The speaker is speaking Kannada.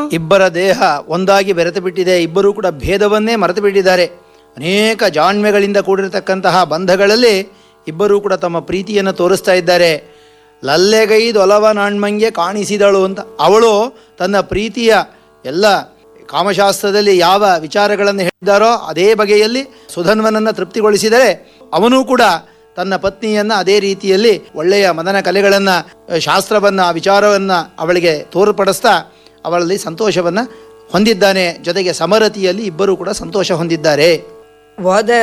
ಇಬ್ಬರ ದೇಹ ಒಂದಾಗಿ ಬೆರೆತು ಬಿಟ್ಟಿದೆ ಇಬ್ಬರೂ ಕೂಡ ಭೇದವನ್ನೇ ಮರೆತು ಬಿಟ್ಟಿದ್ದಾರೆ ಅನೇಕ ಜಾಣ್ಮೆಗಳಿಂದ ಕೂಡಿರತಕ್ಕಂತಹ ಬಂಧಗಳಲ್ಲಿ ಇಬ್ಬರೂ ಕೂಡ ತಮ್ಮ ಪ್ರೀತಿಯನ್ನು ತೋರಿಸ್ತಾ ಇದ್ದಾರೆ ಲಲ್ಲೆಗೈದೊಲವ ನಾಣ್ಮಂಗೆ ಕಾಣಿಸಿದಳು ಅಂತ ಅವಳು ತನ್ನ ಪ್ರೀತಿಯ ಎಲ್ಲ ಕಾಮಶಾಸ್ತ್ರದಲ್ಲಿ ಯಾವ ವಿಚಾರಗಳನ್ನು ಹೇಳಿದ್ದಾರೋ ಅದೇ ಬಗೆಯಲ್ಲಿ ಸುಧನ್ವನನ್ನು ತೃಪ್ತಿಗೊಳಿಸಿದರೆ ಅವನೂ ಕೂಡ ತನ್ನ ಪತ್ನಿಯನ್ನು ಅದೇ ರೀತಿಯಲ್ಲಿ ಒಳ್ಳೆಯ ಮದನ ಕಲೆಗಳನ್ನು ಶಾಸ್ತ್ರವನ್ನು ಆ ವಿಚಾರವನ್ನು ಅವಳಿಗೆ ತೋರ್ಪಡಿಸ್ತಾ ಅವಳಲ್ಲಿ ಸಂತೋಷವನ್ನು ಹೊಂದಿದ್ದಾನೆ ಜೊತೆಗೆ ಸಮರತಿಯಲ್ಲಿ ಇಬ್ಬರೂ ಕೂಡ ಸಂತೋಷ ಹೊಂದಿದ್ದಾರೆ ಹೋದ